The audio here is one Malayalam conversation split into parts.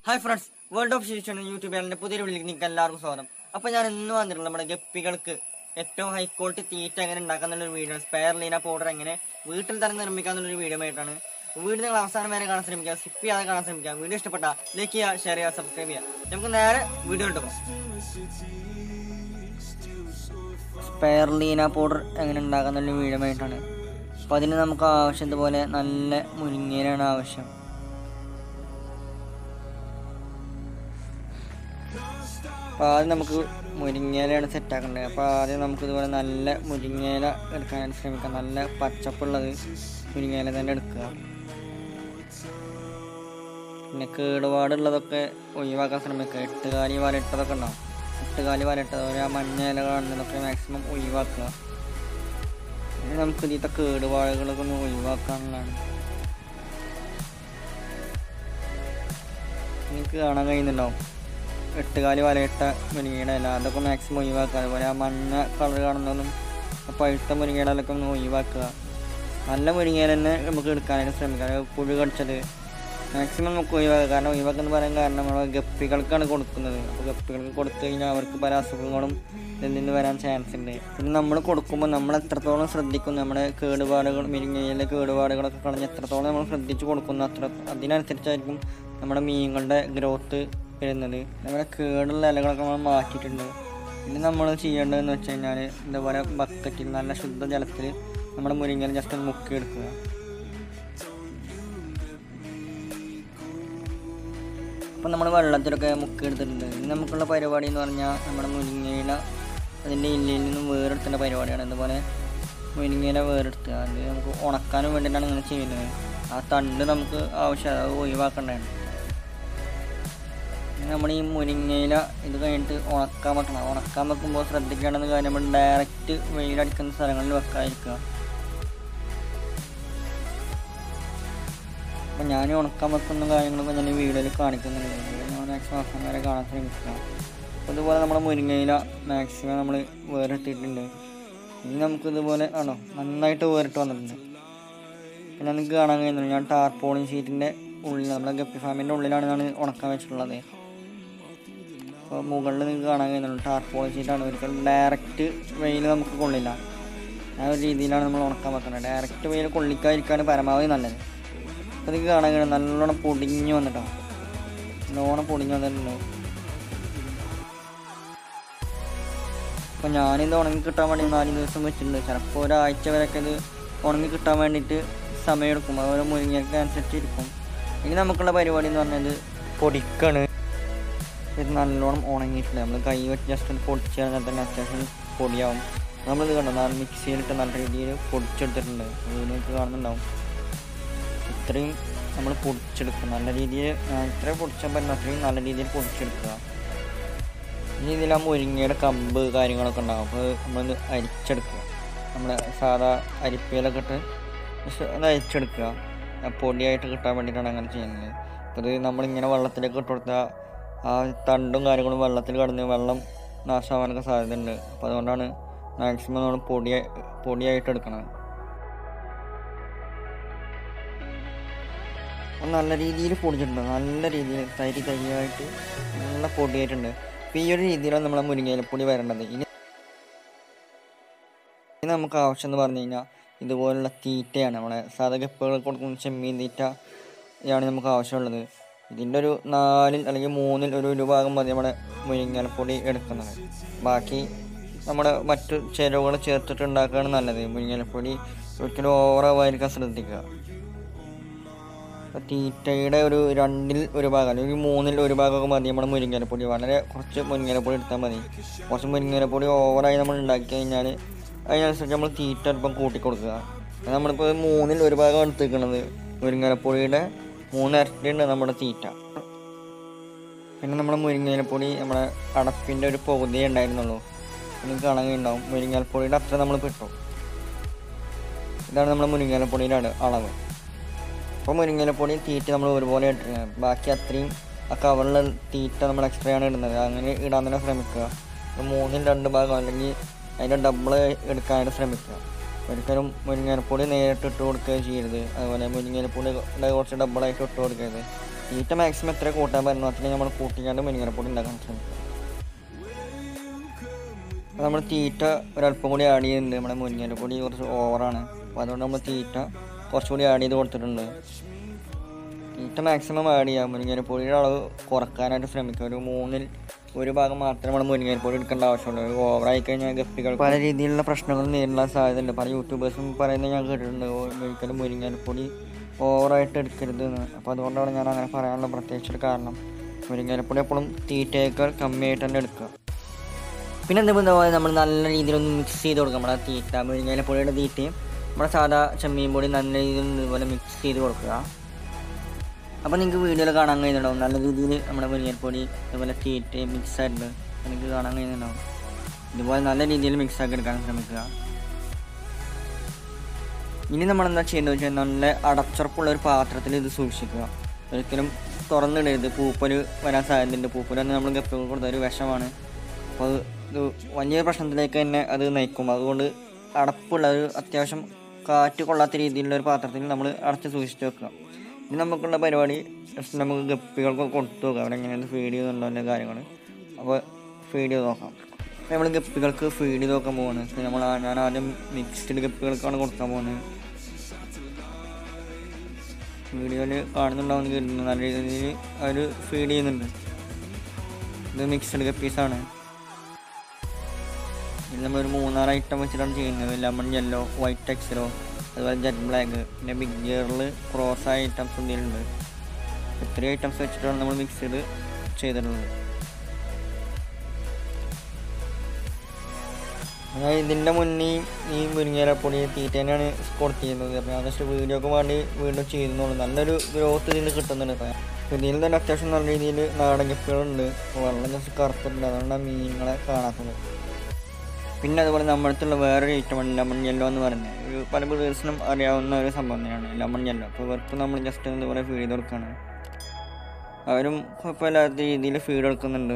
ഹായ് ഫ്രണ്ട്സ് വേൾഡ് ഓഫ് ഷീഷൻ യൂട്യൂബ് ചാനലിന്റെ പുതിയൊരു വീട്ടിലേക്ക് നിങ്ങൾക്ക് എല്ലാവർക്കും സ്വാഗതം അപ്പൊ ഞാൻ ഇന്ന് വന്നിട്ടുള്ള നമ്മുടെ ഗപ്പികൾക്ക് ഏറ്റവും ഹൈ ക്വാളിറ്റി തീറ്റ എങ്ങനെ ഉണ്ടാക്കാന്നുള്ള ഒരു വീഡിയോ സ്പെയർ ലീന പൗഡർ എങ്ങനെ വീട്ടിൽ തന്നെ നിർമ്മിക്കാന്നുള്ള വീഡിയോ ആയിട്ടാണ് വീഡിയോ നിങ്ങൾ അവസാനം വരെ കാണാൻ ശ്രമിക്കുക സ്കിപ്പ് ചെയ്യാതെ കാണാൻ ശ്രമിക്കുക വീഡിയോ ഇഷ്ടപ്പെട്ട ലൈക്ക് ചെയ്യുക ഷെയർ ചെയ്യുക സബ്സ്ക്രൈബ് ചെയ്യുക നമുക്ക് നേരെ വീഡിയോ എടുക്കും സ്പെയർ ലീന പൗഡർ എങ്ങനെ ഉണ്ടാക്കാന്നുള്ള വീഡിയോ ആയിട്ടാണ് അപ്പോൾ അതിന് നമുക്ക് ആവശ്യതുപോലെ നല്ല മുരിങ്ങയിലാണ് ആവശ്യം അപ്പോൾ ആദ്യം നമുക്ക് മുരിങ്ങയിലയാണ് സെറ്റാക്കേണ്ടത് അപ്പോൾ ആദ്യം നമുക്ക് ഇതുപോലെ നല്ല മുരിങ്ങയില എടുക്കാനായിട്ട് ശ്രമിക്കാം നല്ല പച്ചപ്പുള്ളത് മുരിങ്ങയില തന്നെ എടുക്കുക പിന്നെ കേടുപാടുള്ളതൊക്കെ ഒഴിവാക്കാൻ ശ്രമിക്കുക എട്ടുകാലി വരട്ടതൊക്കെ ഉണ്ടാവും എട്ടുകാലി വരട്ടത് അതുപോലെ ആ മഞ്ഞ ഇല കാണുന്നതൊക്കെ മാക്സിമം ഒഴിവാക്കുക പിന്നെ നമുക്ക് ഇതിലത്തെ കേടുപാടുകളൊക്കെ ഒന്ന് ഒഴിവാക്കാനുള്ളതാണ് നിങ്ങൾക്ക് കാണാൻ കഴിയുന്നുണ്ടാവും എട്ടുകാലി വലയിട്ട മുരിങ്ങയുടെ ഇല അതൊക്കെ മാക്സിമം ഒഴിവാക്കുക അതുപോലെ ആ മഞ്ഞ കളർ കാണുന്നതും ആ പഴുത്ത മുരിങ്ങയുടെ ഇലൊക്കെ ഒന്ന് ഒഴിവാക്കുക നല്ല മുരിങ്ങയില തന്നെ നമുക്ക് എടുക്കാനായിട്ട് ശ്രമിക്കുക അത് പുഴു കടിച്ചത് മാക്സിമം നമുക്ക് ഒഴിവാക്കുക കാരണം ഒഴിവാക്കുന്ന പറയാൻ കാരണം നമ്മൾ ഗപ്പികൾക്കാണ് കൊടുക്കുന്നത് അപ്പോൾ ഗപ്പികൾക്ക് കൊടുത്തു കഴിഞ്ഞാൽ അവർക്ക് പല അസുഖങ്ങളും ഇതിൽ നിന്ന് വരാൻ ചാൻസ് ഉണ്ട് പിന്നെ നമ്മൾ കൊടുക്കുമ്പോൾ നമ്മൾ എത്രത്തോളം ശ്രദ്ധിക്കും നമ്മുടെ കേടുപാടുകൾ മുരിങ്ങയിലെ കേടുപാടുകളൊക്കെ കളഞ്ഞ് എത്രത്തോളം നമ്മൾ ശ്രദ്ധിച്ച് കൊടുക്കുന്നു അത്ര അതിനനുസരിച്ചായിരിക്കും നമ്മുടെ മീനുകളുടെ ഗ്രോത്ത് വരുന്നത് നമ്മുടെ കേടുള്ള ഇലകളൊക്കെ നമ്മൾ മാറ്റിയിട്ടുണ്ട് ഇനി നമ്മൾ ചെയ്യേണ്ടതെന്ന് വെച്ച് കഴിഞ്ഞാൽ ഇതുപോലെ ബക്കറ്റിൽ നല്ല ശുദ്ധ ജലത്തിൽ നമ്മുടെ മുരിങ്ങയിൽ ജസ്റ്റ് ഒന്ന് മുക്കിയെടുക്കുക അപ്പം നമ്മൾ വെള്ളത്തിലൊക്കെ മുക്കിയെടുത്തിട്ടുണ്ട് ഇനി നമുക്കുള്ള പരിപാടി എന്ന് പറഞ്ഞാൽ നമ്മുടെ മുരിങ്ങയില അതിൻ്റെ ഇല്ലയിൽ നിന്നും വേറെടുത്തേണ്ട പരിപാടിയാണ് അതുപോലെ മുരിങ്ങയില വേറെടുത്തുക അത് നമുക്ക് ഉണക്കാനും വേണ്ടിയിട്ടാണ് ഇങ്ങനെ ചെയ്യുന്നത് ആ തണ്ട് നമുക്ക് ആവശ്യം അത് ഒഴിവാക്കേണ്ടതാണ് നമ്മൾ ഈ മുരിങ്ങയില ഇത് കഴിഞ്ഞിട്ട് ഉണക്കാൻ വെക്കണം ഉണക്കാൻ വെക്കുമ്പോൾ ശ്രദ്ധിക്കേണ്ടത് കാര്യം നമ്മൾ ഡയറക്റ്റ് വെയിലടിക്കുന്ന സ്ഥലങ്ങളിൽ വെക്കാതിരിക്കുക അപ്പം ഞാൻ ഉണക്കാൻ വെക്കുന്ന കാര്യങ്ങളൊക്കെ ഞാൻ ഈ വീഡിയോയിൽ കാണിക്കുന്നുണ്ട് ഞാൻ മാക്സിമം അവസാനം വരെ കാണാൻ ശ്രമിക്കുക അപ്പോൾ ഇതുപോലെ നമ്മൾ മുരിങ്ങയില മാക്സിമം നമ്മൾ വേറിട്ടിട്ടുണ്ട് ഇനി നമുക്ക് ഇതുപോലെ ആണോ നന്നായിട്ട് വേറിട്ട് വന്നിട്ടുണ്ട് പിന്നെ നിങ്ങൾക്ക് കാണാൻ കഴിയുന്നുണ്ട് ഞാൻ ടാർപോളിൻ ഷീറ്റിൻ്റെ ഉള്ളിൽ നമ്മുടെ ഗപ്പി ഫാമിൻ്റെ ഉള്ളിലാണ് ഞാൻ ഉണക്കാൻ വെച്ചിട്ടുള്ളത് അപ്പോൾ മുകളിൽ നിങ്ങൾക്ക് കാണാൻ കഴിയുന്നുണ്ട് ടാർപോളിൻ ഷീറ്റാണ് ഒരിക്കലും ഡയറക്റ്റ് വെയിൽ നമുക്ക് കൊള്ളില്ല ആ ഒരു രീതിയിലാണ് നമ്മൾ ഉണക്കാൻ വെക്കുന്നത് ഡയറക്റ്റ് വെയിൽ കൊള്ളിക്കാതിരിക്കാണ് പരമാവധി നല്ലത് അപ്പോൾ നിങ്ങൾക്ക് കാണാൻ കഴിയും നല്ലോണം പൊടിഞ്ഞ് വന്നിട്ടോ നല്ലോണം പൊടിഞ്ഞ് വന്നിട്ടുണ്ട് അപ്പോൾ ഞാനിത് ഉണങ്ങി കിട്ടാൻ വേണ്ടി നാല് ദിവസം വെച്ചിട്ടുണ്ട് ചിലപ്പോൾ ഒരാഴ്ച വരെയൊക്കെ ഇത് ഉണങ്ങി കിട്ടാൻ വേണ്ടിയിട്ട് സമയമെടുക്കും അതുപോലെ മുരിങ്ങയൊക്കെ അനുസരിച്ച് ഇരിക്കും ഇനി നമുക്കുള്ള പരിപാടി എന്ന് പറഞ്ഞത് പൊടിക്കാണ് ഇത് നല്ലോണം ഉണങ്ങിയിട്ടില്ല നമ്മൾ കൈ വെച്ച് ജസ്റ്റ് ഒന്ന് പൊടിച്ച് കഴിഞ്ഞാൽ തന്നെ അത്യാവശ്യം പൊടിയാവും നമ്മളിത് കണ്ടോ ഞാൻ മിക്സിയിലിട്ട് നല്ല രീതിയിൽ പൊടിച്ചെടുത്തിട്ടുണ്ട് നിങ്ങൾക്ക് കാണുന്നുണ്ടാവും ഇത്രയും നമ്മൾ പൊടിച്ചെടുക്കും നല്ല രീതിയിൽ ഇത്രയും പൊടിച്ചാൽ പറ്റുന്ന അത്രയും നല്ല രീതിയിൽ പൊടിച്ചെടുക്കുക ഇനി ഇതിൽ ആ മുരിങ്ങയുടെ കമ്പ് കാര്യങ്ങളൊക്കെ ഉണ്ടാകും അപ്പോൾ നമ്മളൊന്ന് അരിച്ചെടുക്കുക നമ്മുടെ സാധാ അരിപ്പയിലൊക്കെ ഇട്ട് ജസ്റ്റ് ഒന്ന് അരിച്ചെടുക്കുക ആ പൊടിയായിട്ട് കിട്ടാൻ വേണ്ടിയിട്ടാണ് അങ്ങനെ ചെയ്യുന്നത് അപ്പോൾ ഇത് നമ്മളിങ്ങനെ വെള്ളത്തിലേക്ക് ഇട്ട് കൊടുത്താൽ ആ തണ്ടും കാര്യങ്ങളും വെള്ളത്തിൽ കടന്ന് വെള്ളം നാശമാവാനൊക്കെ സാധ്യതയുണ്ട് അപ്പോൾ അതുകൊണ്ടാണ് മാക്സിമം നമ്മൾ പൊടിയായി പൊടിയായിട്ട് എടുക്കണം നല്ല രീതിയിൽ പൊടിച്ചിട്ടുണ്ട് നല്ല രീതിയിൽ തരി തരിയായിട്ട് നല്ല പൊടിയായിട്ടുണ്ട് അപ്പോൾ ഈ ഒരു രീതിയിലാണ് നമ്മളെ മുരിങ്ങയിലപ്പൊടി വരേണ്ടത് ഇനി ഇനി നമുക്ക് ആവശ്യം എന്ന് പറഞ്ഞു കഴിഞ്ഞാൽ ഇതുപോലുള്ള തീറ്റയാണ് നമ്മളെ സാധാ ഗപ്പുകൾ കൊടുക്കുന്ന ചെമ്മീൻ തീറ്റ ആണ് നമുക്ക് ആവശ്യമുള്ളത് ഇതിൻ്റെ ഒരു നാലിൽ അല്ലെങ്കിൽ മൂന്നിൽ ഒരു ഒരു ഭാഗം മതി നമ്മുടെ മുരിങ്ങയിലപ്പൊടി എടുക്കുന്നത് ബാക്കി നമ്മുടെ മറ്റു ചേരുവകൾ ചേർത്തിട്ട് ഉണ്ടാക്കുകയാണ് നല്ലത് മുരിങ്ങയിലപ്പൊടി ഒരിക്കലും ഓവറാവാതിരിക്കാൻ ശ്രദ്ധിക്കുക അപ്പോൾ തീറ്റയുടെ ഒരു രണ്ടിൽ ഒരു ഭാഗം അല്ലെങ്കിൽ മൂന്നിൽ ഒരു ഭാഗമൊക്കെ മതി നമ്മുടെ മുരിങ്ങയിലപ്പൊടി വളരെ കുറച്ച് മുരിങ്ങയിലപ്പൊടി എടുത്താൽ മതി കുറച്ച് മുരിങ്ങയിലപ്പൊടി ഓവറായി നമ്മൾ ഉണ്ടാക്കി കഴിഞ്ഞാൽ അതിനനുസരിച്ച് നമ്മൾ തീറ്റ അല്പം കൂട്ടി കൊടുക്കുക നമ്മളിപ്പോൾ മൂന്നിൽ ഒരു ഭാഗം എടുത്തിരിക്കുന്നത് മുരിങ്ങയിലപ്പൊടിയുടെ മൂന്നിരട്ടിയുണ്ട് നമ്മുടെ തീറ്റ പിന്നെ നമ്മുടെ മുരിങ്ങയിലപ്പൊടി നമ്മുടെ അടപ്പിൻ്റെ ഒരു പകുതിയേ ഉണ്ടായിരുന്നുള്ളൂ നിങ്ങൾക്ക് കാണാൻ ഉണ്ടാവും മുരിങ്ങയിലപ്പൊടിയുടെ അത്ര നമ്മൾ പെട്ടു ഇതാണ് നമ്മുടെ മുരിങ്ങയിലപ്പൊടിയുടെ അളവ് അപ്പോൾ മുരിങ്ങയിലപ്പൊടി തീറ്റ നമ്മൾ ഒരുപോലെ ഇട്ടിരുന്നത് ബാക്കി അത്രയും ആ കവറിലെ തീറ്റ നമ്മൾ എക്സ്ട്രാ ആണ് ഇടുന്നത് അങ്ങനെ ഇടാൻ തന്നെ ശ്രമിക്കുക മൂന്നിൽ രണ്ട് ഭാഗം അല്ലെങ്കിൽ അതിൻ്റെ ഡബിൾ എടുക്കാനായിട്ട് ശ്രമിക്കുക ഒരിക്കലും മുരിങ്ങയിലപ്പൊടി നേരിട്ട് ഇട്ട് കൊടുക്കുകയും ചെയ്യരുത് അതുപോലെ മുരിങ്ങയിലപ്പൊടി കുറച്ച് ഡബിളായിട്ട് ഇട്ട് കൊടുക്കരുത് തീറ്റ മാക്സിമം എത്ര കൂട്ടാൻ പറ്റുന്നു അത്രയും നമ്മൾ കൂട്ടിക്കാണ്ട് മുരിങ്ങരപ്പൊടി ഉണ്ടാക്കാൻ ശ്രമിക്കുക അപ്പോൾ നമ്മൾ തീറ്റ ഒരല്പം കൂടി ആഡ് ചെയ്യുന്നുണ്ട് നമ്മുടെ മുരിങ്ങരപ്പൊടി കുറച്ച് ഓവറാണ് അപ്പോൾ അതുകൊണ്ട് നമ്മൾ തീറ്റ കുറച്ചുകൂടി ആഡ് ചെയ്ത് കൊടുത്തിട്ടുണ്ട് തീറ്റ മാക്സിമം ആഡ് ചെയ്യുക മുരിങ്ങരപ്പൊടിയുടെ അളവ് കുറക്കാനായിട്ട് ശ്രമിക്കുക ഒരു മൂന്നിൽ ഒരു ഭാഗം മാത്രമേ നമ്മൾ മുരിങ്ങരപ്പൊടി എടുക്കേണ്ട ആവശ്യമുള്ളൂ ഒരു ഓവറായി കഴിഞ്ഞാൽ ഗപ്പികൾ പല രീതിയിലുള്ള പ്രശ്നങ്ങൾ നേരിടാൻ സാധ്യതയുണ്ട് പല യൂട്യൂബേഴ്സും പറയുന്നത് ഞാൻ കേട്ടിട്ടുണ്ട് ഓ, ഒരിക്കലും മുരിങ്ങരപ്പൊടി ഓവറായിട്ട് എടുക്കരുത് എന്ന് അപ്പോൾ അതുകൊണ്ടാണ് ഞാൻ അങ്ങനെ പറയാനുള്ള പ്രത്യേകിച്ച് ഒരു കാരണം മുരിങ്ങരപ്പൊടി എപ്പോഴും തീറ്റയേക്കാൾ കമ്മിയായിട്ട് തന്നെ എടുക്കുക പിന്നെ എന്തുപോലെ നമ്മൾ നല്ല രീതിയിലൊന്ന് മിക്സ് ചെയ്ത് കൊടുക്കുക നമ്മുടെ തീറ്റ മുരിങ്ങയിലപ്പൊടിയുടെ തീറ്റയും നമ്മുടെ സാധാ ചെമ്മീൻ പൊടി നല്ല രീതിയിൽ ഇതുപോലെ മിക്സ് ചെയ്ത് കൊടുക്കുക അപ്പോൾ നിങ്ങൾക്ക് വീഡിയോയിൽ കാണാൻ കഴിയുന്നുണ്ടാവും നല്ല രീതിയിൽ നമ്മുടെ മുരിങ്ങൽപ്പൊടി അതുപോലെ തീറ്റയും മിക്സ് ആയിട്ട് നിങ്ങൾക്ക് കാണാൻ കഴിയുന്നുണ്ടാവും ഇതുപോലെ നല്ല രീതിയിൽ മിക്സ് ആക്കി എടുക്കാൻ ശ്രമിക്കുക ഇനി നമ്മൾ എന്താ ചെയ്യേണ്ടത് വെച്ചാൽ നല്ല അടച്ചുറപ്പുള്ള ഒരു പാത്രത്തിൽ ഇത് സൂക്ഷിക്കുക ഒരിക്കലും തുറന്നിടരുത് പൂപ്പൽ വരാൻ സാധ്യതയുണ്ട് പൂപ്പൽ തന്നെ നമ്മൾ ഗപ്പികൾ കൊടുത്ത ഒരു വിഷമാണ് അപ്പോൾ അത് ഇത് വലിയൊരു പ്രശ്നത്തിലേക്ക് തന്നെ അത് നയിക്കും അതുകൊണ്ട് അടപ്പുള്ള ഒരു അത്യാവശ്യം കാറ്റ് കൊള്ളാത്ത രീതിയിലുള്ള ഒരു പാത്രത്തിൽ നമ്മൾ അടച്ച് സൂക്ഷിച്ച് വെക്കുക ഇനി നമുക്കുള്ള പരിപാടി ജസ്റ്റ് നമുക്ക് ഗപ്പികൾക്ക് കൊടുത്തു നോക്കാം അവിടെ എങ്ങനെയാണ് ഫീഡ് ചെയ്യുന്നുണ്ടോ അതിൻ്റെ കാര്യങ്ങൾ അപ്പോൾ ഫീഡ് ചെയ്ത് നോക്കാം അപ്പോൾ നമ്മൾ ഗപ്പികൾക്ക് ഫീഡ് ചെയ്ത് നോക്കാൻ പോവാണ് അപ്പോൾ നമ്മൾ ആ- ഞാൻ ആദ്യം മിക്സ്ഡ് ഗപ്പികൾക്കാണ് കൊടുക്കാൻ പോകുന്നത് വീഡിയോയിൽ കാണുന്നുണ്ടാവുമെന്ന് കരുതുന്നു നല്ല രീതിയിൽ അവർ ഫീഡ് ചെയ്യുന്നുണ്ട് ഇത് മിക്സ്ഡ് ഗപ്പീസാണ് ഇത് നമ്മളൊരു മൂന്നാറ് ഐറ്റം വെച്ചിട്ടാണ് ചെയ്യുന്നത് ലെമൺ യെല്ലോ വൈറ്റ് എക്സലോ അതുപോലെ ജെറ്റ് ബ്ലാക്ക് പിന്നെ ബിഗ് ഗിയറിൽ ക്രോസ് ആയ ഐറ്റംസ് എന്തെങ്കിലും ഉണ്ട് ഇത്രയും ഐറ്റംസ് വെച്ചിട്ടാണ് നമ്മൾ മിക്സ്ഡ് ചെയ്തിട്ടുള്ളത് ഞാൻ ഇതിൻ്റെ മുന്നേ ഈ മുരിങ്ങയിലപ്പൊടി തീറ്റ തന്നെയാണ് കൊടുത്തിരുന്നത് അപ്പോൾ ഞാൻ ജസ്റ്റ് വീഡിയോക്ക് വേണ്ടി വീണ്ടും ചെയ്യുന്നുള്ളൂ നല്ലൊരു ഗ്രോത്ത് ഇതിൽ കിട്ടുന്നുണ്ട് ഇപ്പം അപ്പോൾ ഇതിൽ തന്നെ അത്യാവശ്യം നല്ല രീതിയിൽ നാടൻ ഗപ്പികളുണ്ട് വെള്ളം ജസ്റ്റ് കറുത്തിട്ടുണ്ട് അതുകൊണ്ട് ആ മീനുകളെ കാണാത്തത് പിന്നെ അതുപോലെ നമ്മളടുത്തുള്ള വേറൊരു ഐറ്റമാണ് ലെമൺ യെല്ലോ എന്ന് പറയുന്നത് ഒരു പല ബ്രീഡേഴ്സിനും അറിയാവുന്ന ഒരു സംഭവം തന്നെയാണ് ലെമൺ യെല്ലോ അപ്പോൾ ഇവർക്ക് നമ്മൾ ജസ്റ്റ് ഇതുപോലെ ഫീഡ് ചെയ്ത് കൊടുക്കുകയാണ് അവരും കുഴപ്പമില്ലാത്ത രീതിയിൽ ഫീഡ് കൊടുക്കുന്നുണ്ട്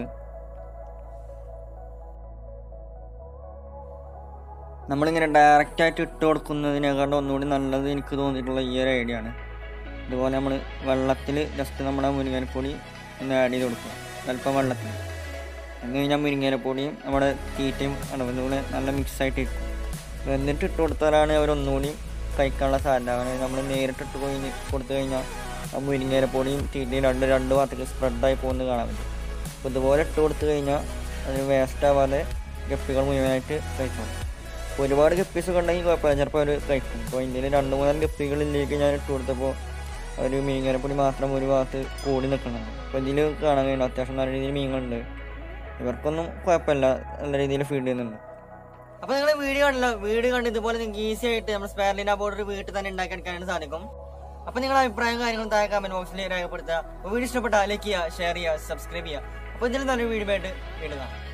നമ്മളിങ്ങനെ ഡയറക്റ്റായിട്ട് ഇട്ട് കൊടുക്കുന്നതിനേക്കാളും ഒന്നുകൂടി നല്ലത് എനിക്ക് തോന്നിയിട്ടുള്ള ഈ ഒരു ഐഡിയ ആണ് ഇതുപോലെ നമ്മൾ വെള്ളത്തിൽ ജസ്റ്റ് നമ്മുടെ മുരിങ്ങാനപ്പൊടി ഒന്ന് ആഡ് ചെയ്ത് കൊടുക്കുക അല്പം വെള്ളത്തിൽ എന്ന് കഴിഞ്ഞാൽ മുരിങ്ങയിലപ്പൊടിയും നമ്മുടെ തീറ്റയും അതുപോലെ നല്ല മിക്സ് ആയിട്ട് ഇരിക്കും എന്നിട്ട് ഇട്ട് കൊടുത്താലാണ് അവരൊന്നുകൂടി കഴിക്കാനുള്ള സാധ്യത അവന് നമ്മൾ നേരിട്ട് ഇട്ട് കഴിഞ്ഞ് കൊടുത്തു കഴിഞ്ഞാൽ ആ മുരിങ്ങയിലപ്പൊടിയും തീറ്റയും രണ്ട് രണ്ട് ഭാഗത്തേക്ക് സ്പ്രെഡായി പോകുന്നത് കാണാൻ പറ്റും അപ്പോൾ ഇതുപോലെ ഇട്ട് കൊടുത്തു കഴിഞ്ഞാൽ അത് വേസ്റ്റ് ആവാതെ ഗപ്പികൾ മുഴുവനായിട്ട് കഴിച്ചോളും അപ്പോൾ ഒരുപാട് ഗപ്പീസ് ഉണ്ടെങ്കിൽ കുഴപ്പമില്ല ചിലപ്പോൾ അവർ കഴിക്കും അപ്പോൾ ഇന്ത്യയിൽ രണ്ട് മൂന്നാല് ഗപ്പികളിലേക്ക് ഞാൻ ഇട്ട് കൊടുത്തപ്പോൾ അവർ മീൻകരപ്പൊടി മാത്രം ഒരു ഭാഗത്ത് കൂടി നിൽക്കുന്നുണ്ട് അപ്പോൾ ഇതിൽ കാണാൻ കഴിയുന്നു അത്യാവശ്യം നല്ല രീതിയിൽ മീനുകളുണ്ട് ഇവർക്കൊന്നും കുഴപ്പമില്ല നല്ല രീതിയിൽ ഫീഡ് ചെയ്യുന്നുണ്ട് അപ്പോൾ നിങ്ങൾ വീഡിയോ കണ്ടല്ലോ വീഡിയോ കണ്ട് ഇതുപോലെ നിങ്ങൾക്ക് ഈസി ആയിട്ട് നമ്മൾ സ്പെയർലിന ബോർഡർ വീട്ടിൽ തന്നെ ഉണ്ടാക്കിയെടുക്കാനായിട്ട് സാധിക്കും അപ്പോൾ നിങ്ങളുടെ അഭിപ്രായം കാര്യങ്ങളും താഴെ കമന്റ് ബോക്സിൽ രേഖപ്പെടുത്തുക അപ്പോൾ വീഡിയോ ഇഷ്ടപ്പെട്ടാൽ ലൈക്ക് ചെയ്യുക ഷെയർ ചെയ്യുക സബ്സ്ക്രൈബ് ചെയ്യുക അപ്പോൾ ഇതിൽ നല്ലൊരു വീഡിയോ ആയിട്ട് വീണ്ടും കാണാം